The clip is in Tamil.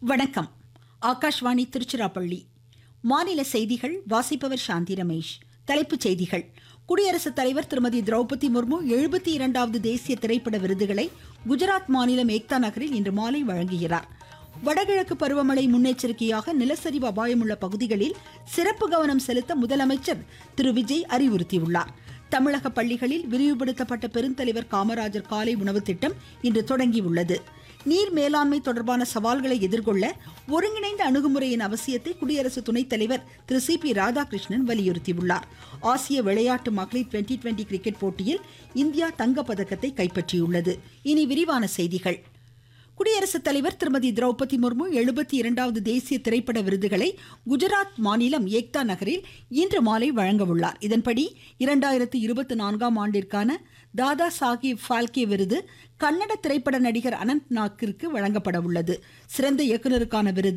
வணக்கம் ஆகாஷ்வாணி திருச்சிராப்பள்ளி மாநில செய்திகள் வாசிப்பவர் சாந்தி ரமேஷ் தலைப்புச் செய்திகள் குடியரசுத் தலைவர் திருமதி திரௌபதி முர்மு எழுபத்தி இரண்டாவது தேசிய திரைப்பட விருதுகளை குஜராத் மாநிலம் ஏக்தா நகரில் இன்று மாலை வழங்குகிறார் வடகிழக்கு பருவமழை முன்னெச்சரிக்கையாக நிலச்சரிவு அபாயமுள்ள பகுதிகளில் சிறப்பு கவனம் செலுத்த முதலமைச்சர் திரு விஜய் அறிவுறுத்தியுள்ளார் தமிழக பள்ளிகளில் விரிவுபடுத்தப்பட்ட பெருந்தலைவர் காமராஜர் காலை உணவு திட்டம் இன்று தொடங்கியுள்ளது நீர் மேலாண்மை தொடர்பான சவால்களை எதிர்கொள்ள ஒருங்கிணைந்த அணுகுமுறையின் அவசியத்தை குடியரசு துணைத் தலைவர் திரு சி பி ராதாகிருஷ்ணன் வலியுறுத்தியுள்ளார் ஆசிய விளையாட்டு மகளிர் டுவெண்டி டுவெண்டி கிரிக்கெட் போட்டியில் இந்தியா தங்கப்பதக்கத்தை கைப்பற்றியுள்ளது இனி விரிவான செய்திகள் குடியரசுத் தலைவர் திருமதி திரௌபதி முர்மு எழுபத்தி இரண்டாவது தேசிய திரைப்பட விருதுகளை குஜராத் மாநிலம் ஏக்தா நகரில் இன்று மாலை வழங்க உள்ளார் இதன்படி இரண்டாயிரத்து இருபத்தி நான்காம் ஆண்டிற்கான தாதா சாஹிப் ஃபால்கே விருது கன்னட திரைப்பட நடிகர் அனந்த் நாக்கிற்கு வழங்கப்பட உள்ளது சிறந்த இயக்குநருக்கான விருது